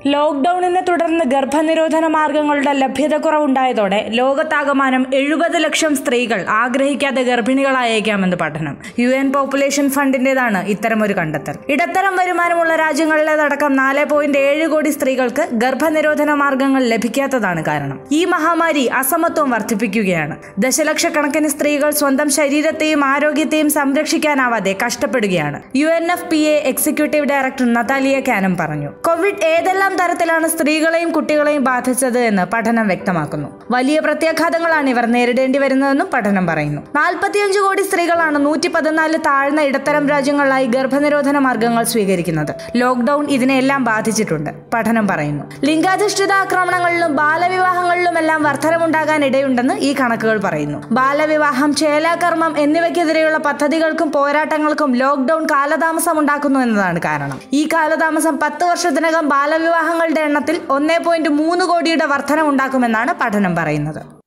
ലോക്ക്ഡൌണിനെ തുടർന്ന് ഗർഭനിരോധന മാർഗങ്ങളുടെ ലഭ്യതക്കുറവുണ്ടായതോടെ ലോകത്താകമാനം എഴുപത് ലക്ഷം സ്ത്രീകൾ ആഗ്രഹിക്കാതെ ഗർഭിണികളായേക്കാമെന്ന് പഠനം യു എൻ പോപ്പുലേഷൻ ഫണ്ടിന്റേതാണ് ഇത്തരമൊരു കണ്ടെത്തൽ ഇടത്തരം വരുമാനമുള്ള രാജ്യങ്ങളിലേതടക്കം നാല് പോയിന്റ് ഏഴ് കോടി സ്ത്രീകൾക്ക് ഗർഭനിരോധന മാർഗങ്ങൾ ലഭിക്കാത്തതാണ് കാരണം ഈ മഹാമാരി അസമത്വം വർദ്ധിപ്പിക്കുകയാണ് ദശലക്ഷക്കണക്കിന് സ്ത്രീകൾ സ്വന്തം ശരീരത്തെയും ആരോഗ്യത്തെയും സംരക്ഷിക്കാനാവാതെ കഷ്ടപ്പെടുകയാണ് U N F P A executive director Natalia Kanem പറഞ്ഞു കോവിഡ് ഏതെല്ലാം തരത്തിലാണ് സ്ത്രീകളെയും കുട്ടികളെയും ബാധിച്ചത് എന്ന് പഠനം വ്യക്തമാക്കുന്നു വലിയ പ്രത്യാഘാതങ്ങളാണ് ഇവർ നേരിടേണ്ടി വരുന്നതെന്നും പഠനം പറയുന്നു നാൽപ്പത്തിയഞ്ച് കോടി സ്ത്രീകളാണ് നൂറ്റി പതിനാല് താഴ്ന്ന ഇടത്തരം രാജ്യങ്ങളിലായി ഗർഭനിരോധന മാർഗങ്ങൾ സ്വീകരിക്കുന്നത് ലോക്ക്ഡൌൺ ഇതിനെല്ലാം ബാധിച്ചിട്ടുണ്ട് പഠനം പറയുന്നു ലിംഗാധിഷ്ഠിത ആക്രമണങ്ങളിലും ബാലവിവാഹങ്ങളിലുമെല്ലാം വർധനമുണ്ടാകാൻ ഇടയുണ്ടെന്ന് ഈ കണക്കുകൾ പറയുന്നു ബാലവിവാഹം ചേലാകർമ്മം എന്നിവയ്ക്കെതിരെയുള്ള പദ്ധതികൾക്കും പോരാട്ടങ്ങൾക്കും ലോക്ക്ഡൌൺ കാലതാമസം ഉണ്ടാക്കുന്നു എന്നതാണ് കാരണം ഈ കാലതാമസം പത്ത് വർഷത്തിനകം ബാലവിവാഹങ്ങളുടെ എണ്ണത്തിൽ ഒന്നേ പോയിന്റ് മൂന്ന് കോടിയുടെ വർധന ഉണ്ടാക്കുമെന്നാണ് പഠനം പറയുന്നത്